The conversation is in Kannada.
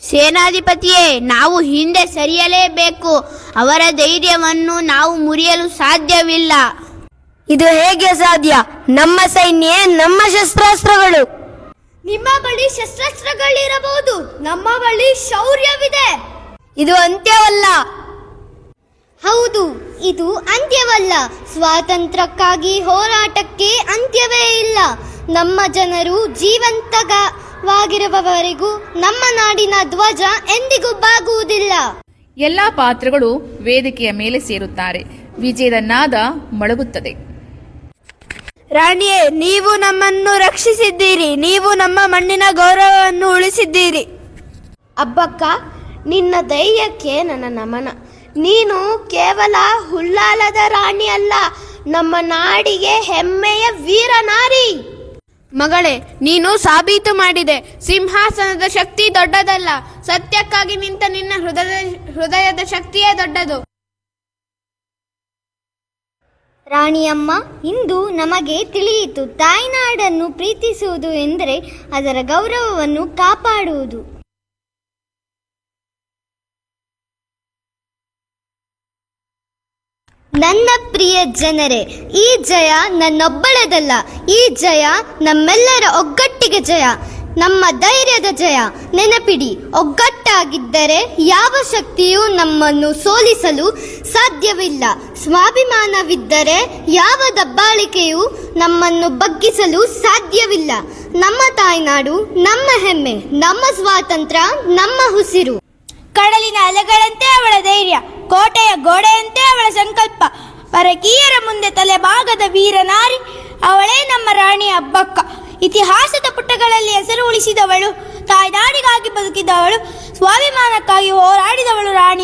ಸೇನಾಧಿಪತಿಯೇ ನಾವು ಹಿಂದೆ ಸರಿಯಲೇಬೇಕು ಅವರ ಧೈರ್ಯವನ್ನು ನಾವು ಮುರಿಯಲು ಸಾಧ್ಯವಿಲ್ಲ ಇದು ಹೇಗೆ ಸಾಧ್ಯ ನಮ್ಮ ಸೈನ್ಯ ನಮ್ಮ ಶಸ್ತ್ರಾಸ್ತ್ರಗಳು ನಿಮ್ಮ ಬಳಿ ಶಸ್ತ್ರಾಸ್ತ್ರಗಳಿರಬಹುದು ನಮ್ಮ ಬಳಿ ಶೌರ್ಯವಿದೆ ಇದು ಅಂತ್ಯವಲ್ಲ ಹೌದು ಇದು ಅಂತ್ಯವಲ್ಲ ಸ್ವಾತಂತ್ರ್ಯಕ್ಕಾಗಿ ಹೋರಾಟಕ್ಕೆ ಅಂತ್ಯವೇ ಇಲ್ಲ ನಮ್ಮ ಜನರು ಜೀವಂತವಾಗಿರುವವರೆಗೂ ನಮ್ಮ ನಾಡಿನ ಧ್ವಜ ಎಂದಿಗೂ ಬಾಗುವುದಿಲ್ಲ ಎಲ್ಲಾ ಪಾತ್ರಗಳು ವೇದಿಕೆಯ ಮೇಲೆ ಸೇರುತ್ತಾರೆ ವಿಜಯದ ನಾದ ಮೊಳಗುತ್ತದೆ ರಾಣಿಯೇ ನೀವು ನಮ್ಮನ್ನು ರಕ್ಷಿಸಿದ್ದೀರಿ ನೀವು ನಮ್ಮ ಮಣ್ಣಿನ ಗೌರವವನ್ನು ಉಳಿಸಿದ್ದೀರಿ ಅಬ್ಬಕ್ಕ ನಿನ್ನ ಧೈರ್ಯಕ್ಕೆ ನನ್ನ ನಮನ ನೀನು ಕೇವಲ ಹುಲ್ಲಾಲದ ರಾಣಿ ಅಲ್ಲ ನಮ್ಮ ನಾಡಿಗೆ ಹೆಮ್ಮೆಯ ವೀರನಾರಿ ಮಗಳೇ ನೀನು ಸಾಬೀತು ಮಾಡಿದೆ ಸಿಂಹಾಸನದ ಶಕ್ತಿ ದೊಡ್ಡದಲ್ಲ ಸತ್ಯಕ್ಕಾಗಿ ನಿಂತ ನಿನ್ನ ಹೃದಯ ಹೃದಯದ ಶಕ್ತಿಯೇ ದೊಡ್ಡದು ರಾಣಿಯಮ್ಮ ಇಂದು ನಮಗೆ ತಿಳಿಯಿತು ತಾಯ್ನಾಡನ್ನು ಪ್ರೀತಿಸುವುದು ಎಂದರೆ ಅದರ ಗೌರವವನ್ನು ಕಾಪಾಡುವುದು ನನ್ನ ಪ್ರಿಯ ಜನರೇ ಈ ಜಯ ನನ್ನೊಬ್ಬಳದಲ್ಲ ಈ ಜಯ ನಮ್ಮೆಲ್ಲರ ಒಗ್ಗಟ್ಟಿಗೆ ಜಯ ನಮ್ಮ ಧೈರ್ಯದ ಜಯ ನೆನಪಿಡಿ ಒಗ್ಗಟ್ಟಾಗಿದ್ದರೆ ಯಾವ ಶಕ್ತಿಯೂ ನಮ್ಮನ್ನು ಸೋಲಿಸಲು ಸಾಧ್ಯವಿಲ್ಲ ಸ್ವಾಭಿಮಾನವಿದ್ದರೆ ಯಾವ ದಬ್ಬಾಳಿಕೆಯೂ ನಮ್ಮನ್ನು ಬಗ್ಗಿಸಲು ಸಾಧ್ಯವಿಲ್ಲ ನಮ್ಮ ತಾಯ್ನಾಡು ನಮ್ಮ ಹೆಮ್ಮೆ ನಮ್ಮ ಸ್ವಾತಂತ್ರ್ಯ ನಮ್ಮ ಉಸಿರು ಕಡಲಿನ ಅಲೆಗಳಂತೆ ಅವಳ ಧೈರ್ಯ ಕೋಟೆಯ ಗೋಡೆಯಂತೆ ಅವಳ ಸಂಕಲ್ಪ ಪರಕೀಯರ ಮುಂದೆ ತಲೆಬಾಗದ ವೀರನಾರಿ ಅವಳೇ ನಮ್ಮ ರಾಣಿ ಅಬ್ಬಕ್ಕ ಇತಿಹಾಸದ ಪುಟಗಳಲ್ಲಿ ಹೆಸರು ಉಳಿಸಿದವಳು ತಾಯ್ನಾಡಿಗಾಗಿ ಬದುಕಿದವಳು ಸ್ವಾಭಿಮಾನಕ್ಕಾಗಿ ಹೋರಾಡಿದವಳು ರಾಣಿ